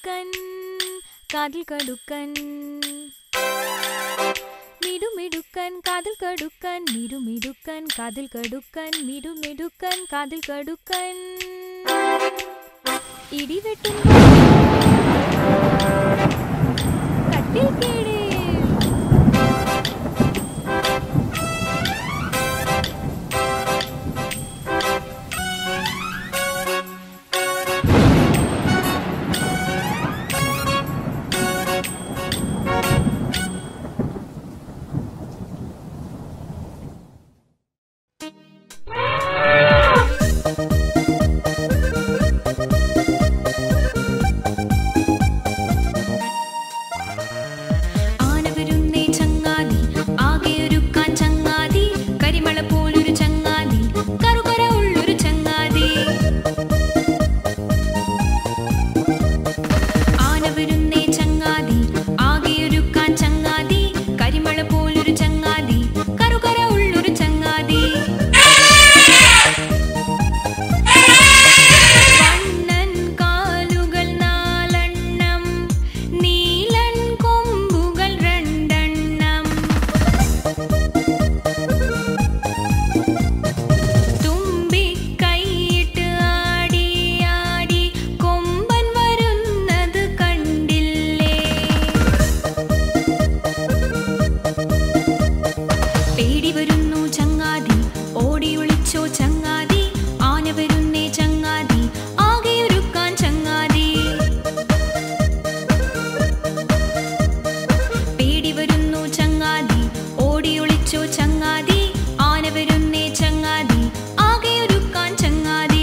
കടുക്കൻ കാതിൽ കടുക്കൻ മിടുമിടുക്കൻ കാതിൽ കടുക്കൻ മിടുമിടുക്കൻ കാതിൽ കടുക്കൻ മിടുമിടുക്കൻ കാതിൽ കടുക്കൻ ഇടിവെട്ടും കട്ടിൽ കേട് ആന വരുന്നേ ചങ്ങാതി ആകെയൊരുക്കാൻ ചങ്ങാതി കരിമള പോലൊരു ചങ്ങാതി കറുകര ഉള്ളൊരു ചങ്ങാതി ആന വരുന്നേ ചങ്ങാതി ആകെയൊരുക്കാൻ ചങ്ങാതി കരിമള പോലൊരു ചങ്ങാതി കറുകര ഉള്ളൊരു ചങ്ങാതി വണ്ണൻ കാലുകൾ നാലെണ്ണം നീലൻ കൊമ്പുകൾ രണ്ടെണ്ണം തുമ്പി കൈയിട്ട് ആടി ആടി കൊമ്പൻ വരുന്നത് കണ്ടില്ലേ പേടി വരുന്നു ചങ്ങാതി ഓടി ഒളിച്ചോ ചങ്ങാതി ആന വരുന്നേ ചങ്ങാതി ആകെയൊരുക്കാൻ ചങ്ങാതി പേടി വരുന്നു ചങ്ങാതി ഓടി ഒളിച്ചോ ചങ്ങാതി ആന വരുന്നേ ചങ്ങാതി ആകെയൊരുക്കാൻ ചങ്ങാതി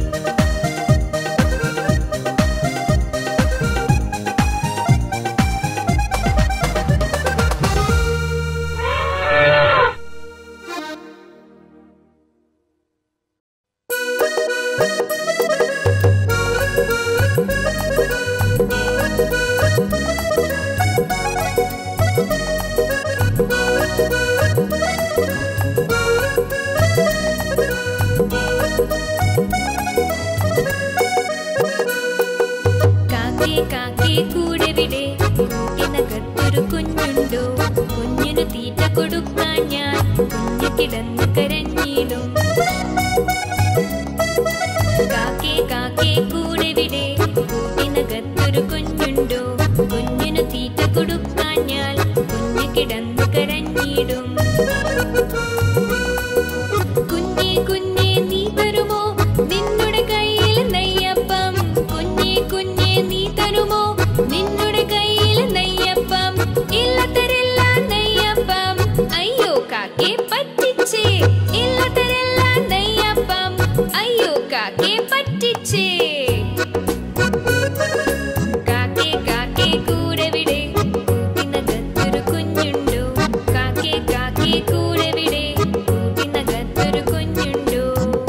കാക്കേ കാക്കേ കൂടെ വിടെ കൂട്ടിനകത്തൊരു കുഞ്ഞുണ്ടോ കുഞ്ഞിനു തീറ്റ കൊടുക്കാൻ ഞാൻ കുഞ്ഞു കിടന്നു കരഞ്ഞിടും കാക്കേ കാക്കേ കൂടെ വിടെ കൂട്ടിനകത്തൊരു കുഞ്ഞുണ്ടോ കുഞ്ഞിനു തീറ്റ കൊടുക്കാൻ ഞാൻ കുഞ്ഞു കിടന്നു കരഞ്ഞിടും കുഞ്ഞേ കുഞ്ഞേ നീ തരുമോ നിന്നുടെ കയ്യിൽ നെയ്യപ്പം കുഞ്ഞേ കുഞ്ഞേ നീ തരുമോ നിന്നുടെ കയ്യിൽ നെയ്യപ്പം ഇല്ല തരില്ല നെയ്യപ്പം അയ്യോ കാക്കേ പറ്റിച്ചേ ഇല്ല തരില്ല നെയ്യപ്പം അയ്യോ കാക്കേ പറ്റിച്ചേ കാക്കേ കാക്കേ കൂടെ വിടെ കൂട്ടിനകത്തൊരു കുഞ്ഞുണ്ടോ കാക്കേ കാക്കേ കൂടെ വിടെ കൂട്ടിനകത്തൊരു കുഞ്ഞുണ്ടോ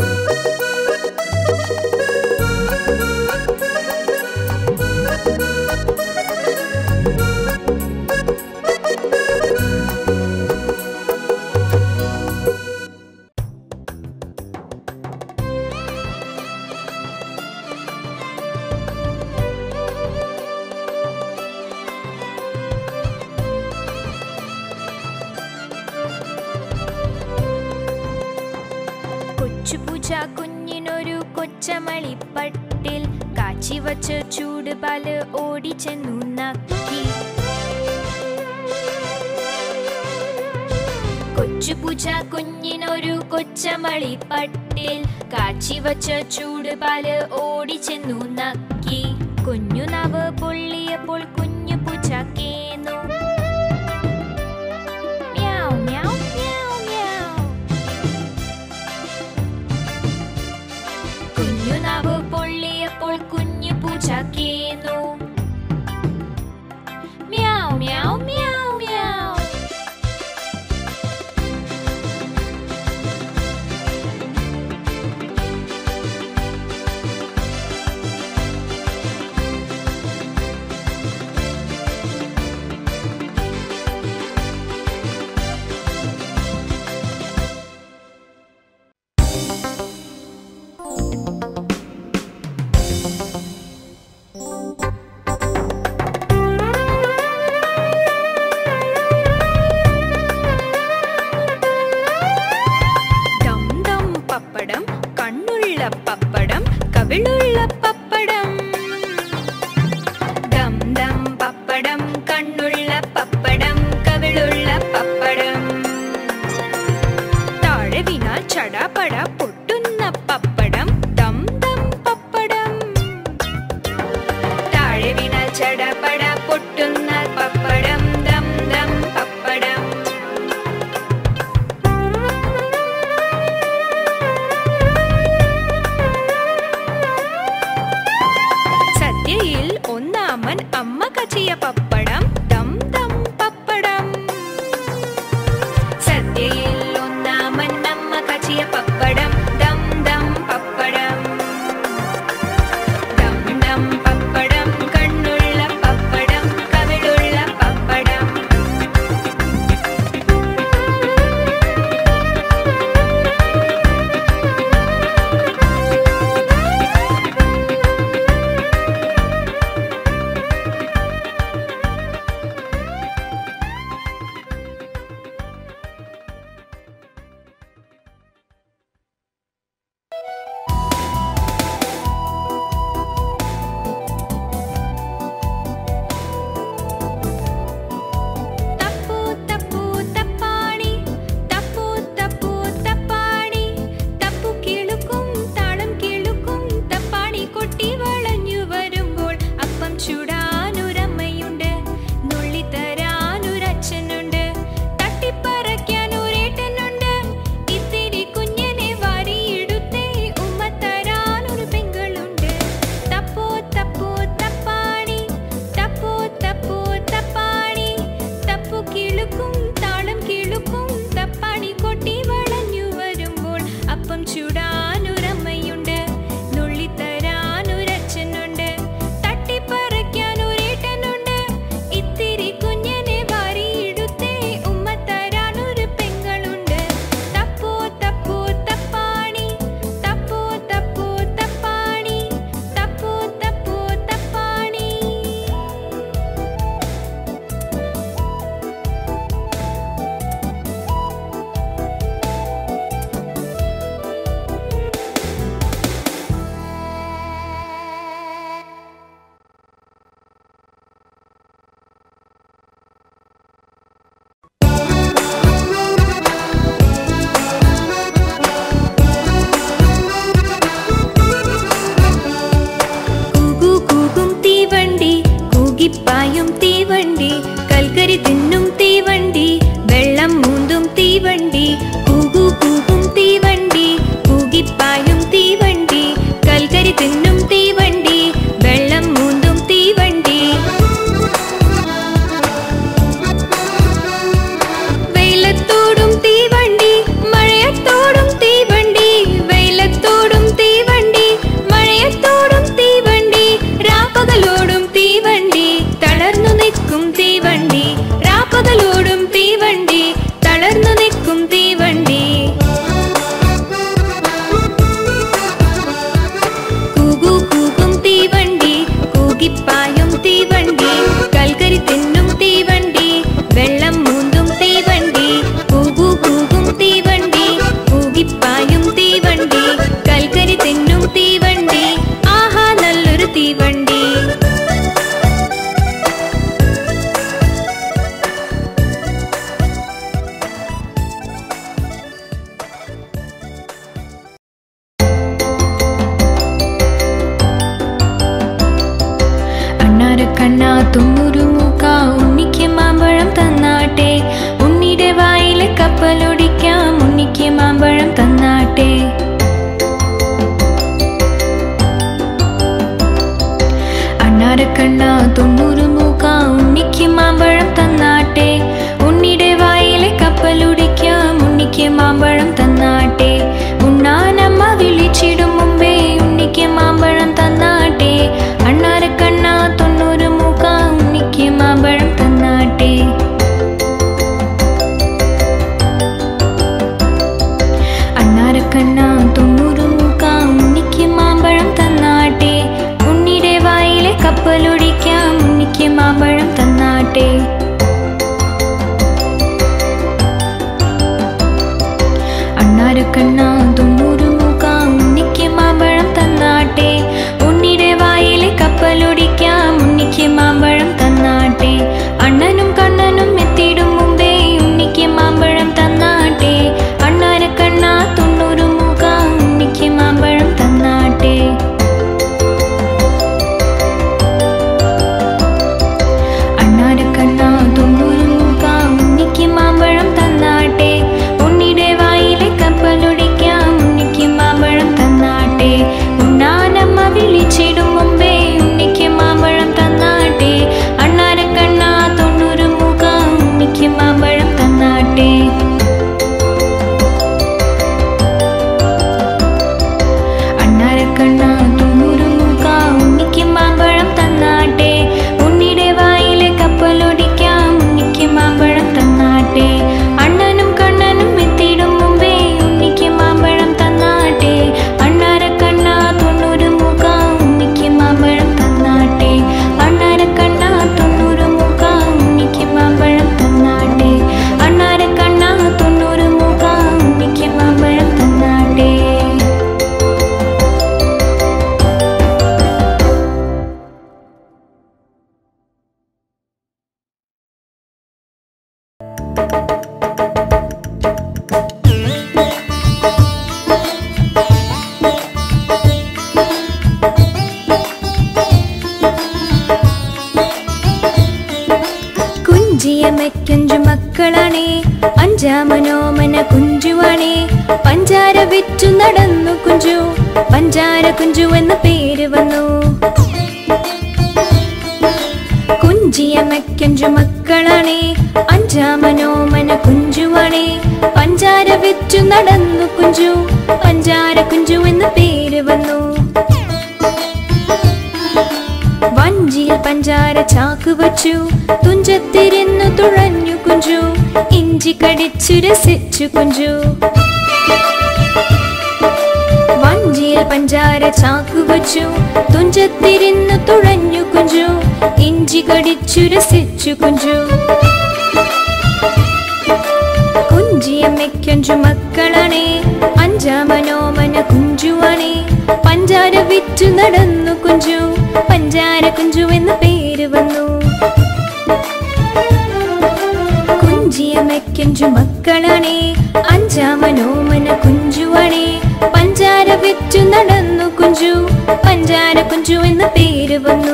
കൊച്ചുപൂച്ച കുഞ്ഞിനൊരു കൊച്ചമളിപ്പട്ടിൽ കാച്ചി വച്ച ചൂട് പാല് ഓടിച്ചെന്നു നക്കി കൊച്ചുപൂച്ച കുഞ്ഞിനൊരു കൊച്ചമളിപ്പട്ടിൽ കാച്ചി വച്ച ചൂട് പാല് ഓടിച്ചെന്നു നക്കി കുഞ്ഞു നവ് പൊള്ളിയപ്പോൾ കുഞ്ഞു പൂച്ച കേന്നു മ്യാവ് മ്യാവ് മ്യാവ് മ്യാവ് കുഞ്ഞു നാവ് പൊള്ളിയപ്പോൾ കുഞ്ഞു പൂച്ച കേന്നു മ്യാവ് മ്യാവ് മ്യാവ് മ്യാവ് കാച്ചിയ പപ്പടം ദം ദം പപ്പടം സദ്യയിൽ ഒന്നാമൻ നമ്മ കാച്ചിയ പപ്പടം ദം ദം പപ്പടം ദം ദം പപ്പടം കണ്ണുള്ള പപ്പടം കവിളുള്ള പപ്പടം തപ്പു തപ്പു തപ്പാണി തപ്പു തപ്പു തപ്പാണി തപ്പു കിളുക്കും താളം കിളുക്കും തപ്പാണി കൊട്ടി വളഞ്ഞു വരുമ്പോൾ അപ്പം ചുടാനൊരമ്മയുണ്ട് നുള്ളിത്തരാനൊരച്ഛനുണ്ട് തട്ടിപ്പറയ്ക്കാനൊരേട്ടനുണ്ട് ഇത്തിരി കുഞ്ഞനെ വാരിയെടുത്തേ ഉമ്മ തരാനൊരു പെങ്ങളുണ്ട് തപ്പോ തപ്പോ തപ്പാണി തപ്പോ തപ്പോ തപ്പാണി തപ്പു കിളുക്കും താളം കിളുക്കും തപ്പാണി കൊട്ടി വളഞ്ഞു വരുമ്പോൾ അപ്പം ചുടാനൊരമ്മയുണ്ട് നുള്ളിത്തരാനൊരച്ഛനുണ്ട് തട്ടിപ്പറയ്ക്കാനൊരേട്ടനുണ്ട് ഇത്തിരി കുഞ്ഞനെ വാരിയെടുത്തേ ഉമ്മ തരാനൊരു പെങ്ങളുണ്ട് തപ്പോ തപ്പോ തപ്പാണി തപ്പോ തപ്പോ തപ്പാണി തപ്പോ തപ്പോ തപ്പാണി കൂകു കൂകും തീവണ്ടി കൂകിപ്പായും തീവണ്ടി കൽക്കരി തിന്നും തീവണ്ടി വെള്ളം മൂന്തും തീവണ്ടി കൂകു കൂകും തീവണ്ടി കൂകിപ്പായും തീവണ്ടി കൽക്കരി തിന്നും തീവണ്ടി വെള്ളം മൂന്തും തീവണ്ടി വെയിലത്തോടും തീവണ്ടി മഴയത്തോടും തീവണ്ടി വെയിലത്തോടും തീവണ്ടി മഴയത്തോടും തീവണ്ടി രാപ്പകലോടും തീവണ്ടി തളർന്നു നിൽക്കും തീവണ്ടി രാപ്പകലോടും തീവണ്ടി തളർന്നു നിൽക്കും തീവണ്ടി കൂകു കൂകും തീവണ്ടി കൂകിപ്പായും തീവണ്ടി കൽക്കരി തിന്നും തീവണ്ടി വെള്ളം മൂന്തും തീവണ്ടി കൂകു കൂകും തീവണ്ടി കൂകിപ്പായും തീവണ്ടി കൽക്കരി തിന്നും തീവണ്ടി ആഹാ നല്ലൊരു തീവണ്ടി അണ്ണാര കണ്ണാ തുമ്മുരു മൂക്ക ഉണ്ണിക്ക് മാമ്പഴം തന്നാട്ടെ ഉണ്ണിയുടെ വായിലെ കപ്പലൊടിക്കാം ഉണ്ണിക്ക് മാമ്പഴം തന്നാട്ടെ അണ്ണാര കണ്ണാ തൊണ്ണൂറ് മൂക്ക ഉണ്ണിക്ക് മാമ്പഴം തന്നാട്ടെ ഉണ്ണിയുടെ വായിലെ കപ്പലൊടിക്കാം ഉണ്ണിക്ക് മാമ്പഴം തന്നാട്ടെ ഉണ്ണാനമ്മ വിളിച്ചിടും മുമ്പേ ഉണ്ണിക്ക് മാമ്പഴം തന്നാട്ടെ അണ്ണാര കണ്ണാ തൊണ്ണൂറ് മൂക്ക ഉണ്ണിക്ക് മാമ്പഴം തന്നാട്ടെ അണ്ണാരക്കണ്ണ തൊണ്ണൂറ് മൂക്ക ഉണ്ണിക്ക് മാമ്പഴം തന്നാട്ടെ ഉണ്ണിയുടെ വായിലെ കപ്പലൊടിക്കാം ഉണ്ണിക്ക് മാമ്പഴം തന്നാട്ടെ അണ്ണാരക്കണ്ണ തൊണ്ണൂറ് മൂക്ക ഉണ്ണിക്ക് മാമ്പഴം തന്നാട്ടെ ഉണ്ണിയുടെ വായിലെ കപ്പലൊടിക്കാം ഉണ്ണിക്ക് മാമ്പഴം തന്നാട്ടെ അണ്ണനും കണ്ണനും എത്തിയിടും മുമ്പേ ഉണ്ണിക്ക് മാമ്പഴം തന്നാട്ടെ അണ്ണാരക്കണ്ണ തൊണ്ണൂറ് മൂക്ക ഉണ്ണിക്ക് മാമ്പഴം തന്നാട്ടെ അണ്ണാരക്കണ്ണ തൊണ്ണൂറ് മൂക്ക ഉണ്ണിക്ക് മാമ്പഴം തന്നാട്ടെ ഉണ്ണിയുടെ വായിലെ കപ്പലൊടിക്കാം കുഞ്ചിയമ്മയ്ക്കഞ്ചു മക്കളാണേ അഞ്ചാമനോമന കുഞ്ചുവാണേ പഞ്ചാര വിറ്റു നടന്നു കുഞ്ചു പഞ്ചാര കുഞ്ചു എന്ന പേര് വന്നു കുഞ്ചിയമ്മയ്ക്കഞ്ചു മക്കളാണേ അഞ്ചാമനോമന കുഞ്ചുവാണേ പഞ്ചാര വിറ്റു നടന്നു കുഞ്ചു പഞ്ചാര കുഞ്ചു എന്ന പേര് വന്നു വഞ്ചിയിൽ പഞ്ചാര ചാക്ക് വച്ചു തുഞ്ചത്തിരുന്നു തുഴഞ്ഞു കുഞ്ചു ഇഞ്ചി കടിച്ചു രസിച്ചു കുഞ്ചു വഞ്ചിയിൽ പഞ്ചാര ചാക്ക് വച്ചു തുഞ്ചത്തിരുന്നു തുഴഞ്ഞു കുഞ്ചു ഇഞ്ചി കടിച്ചു രസിച്ചു കുഞ്ചു കുഞ്ചിയമ്മയ്ക്കഞ്ചു മക്കളാണേ അഞ്ചാമനോമന കുഞ്ചുവാണേ പഞ്ചാര വിറ്റു നടന്നു കുഞ്ചു പഞ്ചാര കുഞ്ചു എന്ന പേര് വന്നു കുഞ്ചിയമ്മയ്ക്കഞ്ചു മക്കളാണേ അഞ്ചാമനോമന കുഞ്ചുവാണേ പഞ്ചാര വിറ്റു നടന്നു കുഞ്ചു പഞ്ചാര കുഞ്ചു എന്ന പേര് വന്നു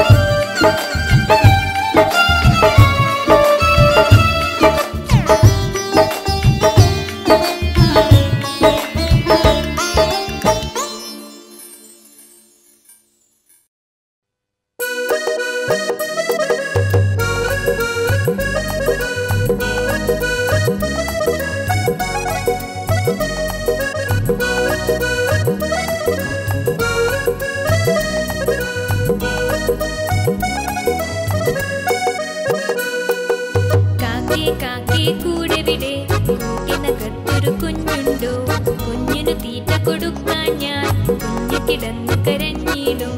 കാക്കേ കാക്കേ കൂടെ വിടെ കൂട്ടിനകത്തൊരു കുഞ്ഞുണ്ടോ കുഞ്ഞിനു തീറ്റ കൊടുക്കാൻ ഞാൻ കുഞ്ഞു കിടന്നു കരഞ്ഞിടും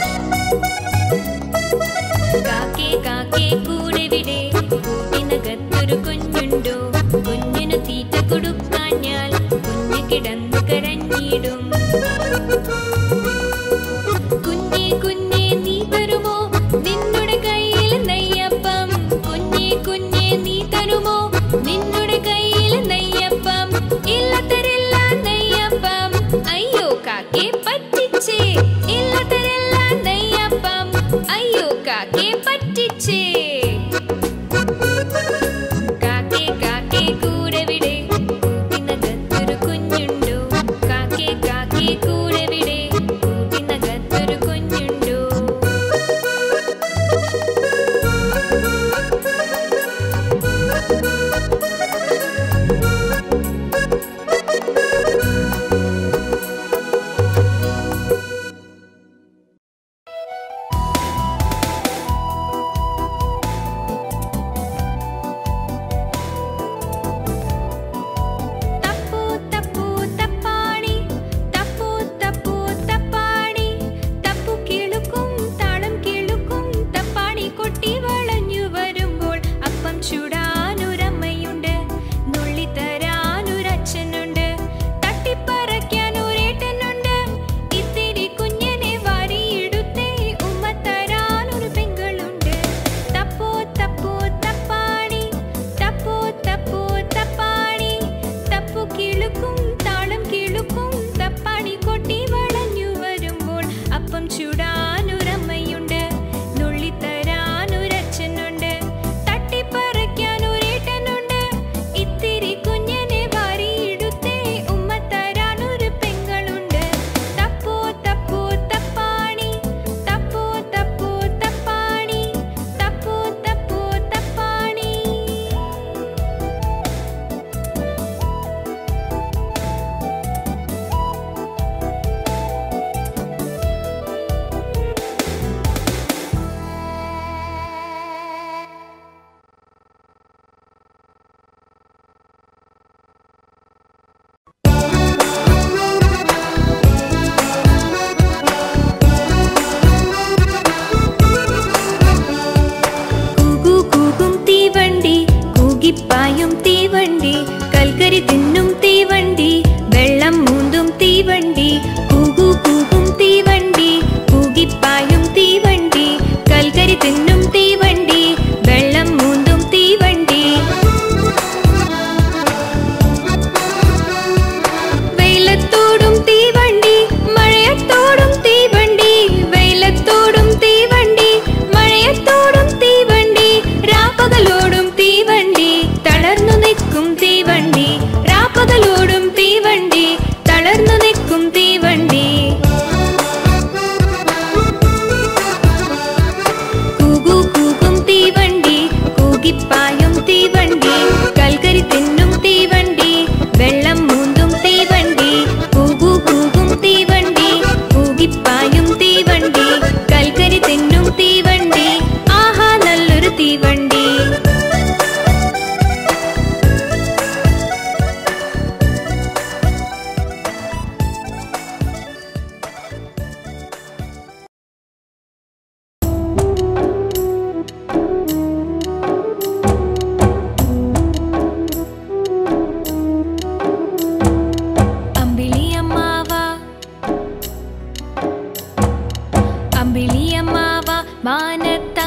കാക്കേ കാക്കേ കൂടെ വിടെ കൂട്ടിനകത്തൊരു കുഞ്ഞുണ്ടോ കുഞ്ഞിനു തീറ്റ കൊടുക്കാൻ ഞാൻ കുഞ്ഞു കിടന്നു കരഞ്ഞിടും കുഞ്ഞേ കുഞ്ഞേ നീ തരുമോ നിന്നുടെ കയ്യിൽ നെയ്യപ്പം കുഞ്ഞേ കുഞ്ഞേ നീ തരുമോ നിന്നുടെ കയ്യിൽ നെയ്യപ്പം ഇല്ല തരില്ല നെയ്യപ്പം അയ്യോ കാക്കേ പറ്റിച്ചേ ഇല്ല തരില്ല നെയ്യപ്പം അയ്യോ കാക്കേ പറ്റിച്ചേ കാക്കേ കാക്കേ കൂടെ വിടെ കൂട്ടിനകത്തൊരു കുഞ്ഞുണ്ടോ കാക്കേ കാക്കേ കൂടെ വിടെ കൂട്ടിനകത്തൊരു കുഞ്ഞുണ്ടോ തപ്പു തപ്പു തപ്പാണി തപ്പു തപ്പു തപ്പാണി തപ്പു കിളുക്കും താളം കിളുക്കും തപ്പാണി കൊട്ടി വളഞ്ഞു വരുമ്പോൾ അപ്പം ചുടാനൊരമ്മയുണ്ട് നുള്ളി തരാനൊരച്ഛനുണ്ട് തട്ടിപ്പറയ്ക്കാൻ ഒരേട്ടനുണ്ട് ഇത്തിരി കുഞ്ഞനെ വാരിയിടുത്തേ ഉമ്മ തരാനൊരു പെങ്ങളുണ്ട് തപ്പോ തപ്പോ തപ്പാണി തപ്പോ തപ്പോ തപ്പാണി തപ്പു കിളുക്കും താളം കിളുക്കും തപ്പാണി കൊട്ടി വളഞ്ഞു വരുമ്പോൾ അപ്പം ചുടാനൊരമ്മയുണ്ട് നുള്ളി തരാനൊരച്ഛനുണ്ട് തട്ടിപ്പറയ്ക്കാൻ ഒരേട്ടനുണ്ട് ഇത്തിരി കുഞ്ഞനെ വാരിയിടുത്തേ ഉമ്മ തരാനൊരു പെങ്ങളുണ്ട് തപ്പോ തപ്പോ തപ്പാണി തപ്പോ തപ്പോ തപ്പാണി തപ്പോ തപ്പോ തപ്പാണി കൂകു കൂകും തീവണ്ടി കൂകിപ്പായും തീവണ്ടി കൽക്കരി തിന്നും തീവണ്ടി വെള്ളം മൂന്തും തീവണ്ടി കൂകു കൂകും തീവണ്ടി കൂകിപ്പായും തീവണ്ടി കൽക്കരി തിന്നും തീവണ്ടി വെള്ളം മൂന്തും തീവണ്ടി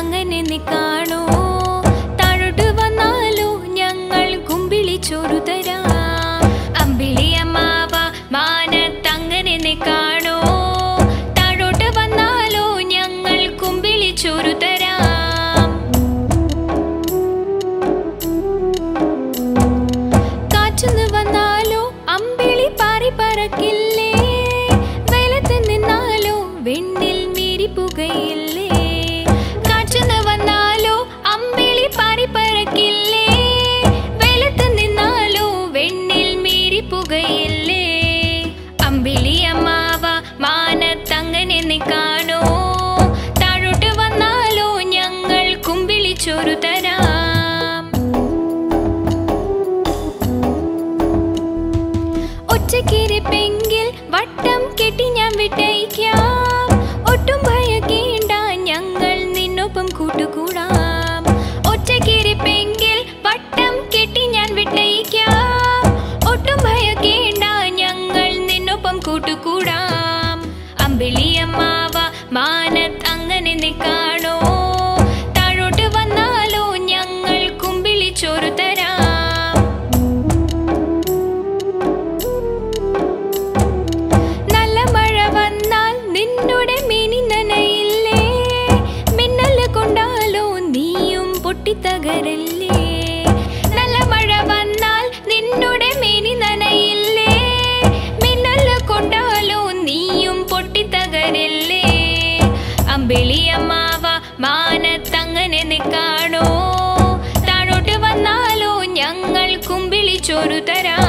മാനത്തങ്ങനെ നീ കാണോ താഴോട്ട് വന്നാലോ ഞങ്ങൾ കുമ്പിളിച്ചോറു തരാം അമ്പിളിയമ്മാവ മാനത്തങ്ങനെ നീ കാണോ താഴോട്ട് വന്നാലോ ഞങ്ങൾ കുമ്പിളിച്ചോറു തരാം കാറ്റുന്ന് വന്നാലോ അമ്പിളി പാറി പറക്കില്ലേ വെയിലത്ത് നിന്നാലോ വെണ്ണിൽ മീരി പുകയില്ലേ കാറ്റുന്ന് വന്നാലോ അമ്പിളി പാറി പറക്കില്ലേ വെയിലത്ത് നിന്നാലോ വെണ്ണിൽ മീരി പുകയില്ലേ അമ്പിളി അമ്മാവ മാനത്തങ്ങനെ നീ കാണോ താഴോട്ട് വന്നാലോ ഞങ്ങൾ കുമ്പിളിച്ചോറു തരാം ഒറ്റക്കിരിപ്പെങ്കിൽ വട്ടം കെട്ടി ഞാൻ വിട്ടയക്കാം ഒട്ടും ഭയക്കേണ്ട ഞങ്ങൾ നിന്നൊപ്പം കൂട്ടുകൂടാം ഒറ്റക്കിരിപ്പെങ്കിൽ വട്ടം കെട്ടി ഞാൻ വിട്ടയക്കാം ഒട്ടും ഭയക്കേണ്ട ഞങ്ങൾ നിന്നൊപ്പം കൂട്ടുകൂടാം അമ്പിളിയമ്മാവ മാനത്ത് അങ്ങനെ നീ കാണോ താഴോട്ട് വന്നാലോ ഞങ്ങൾ കുമ്പിളിച്ചോറു തരാം നല്ല മഴ വന്നാൽ നിന്നുടെ മിനി നനയില്ലേ മിന്നല് കൊണ്ടാലോ നീയും പൊട്ടിത്തകരല്ലേ നല്ല മഴ വന്നാൽ നിന്നുടെ മിനി നനയില്ലേ മിന്നല് കൊണ്ടാലോ നീയും പൊട്ടിത്തകരല്ലേ അമ്പിളിയമ്മാവ മാനത്തങ്ങനെ നിൽക്കാണോ താഴോട്ട് വന്നാലോ ഞങ്ങൾ കുമ്പിളിച്ചോറു തരാം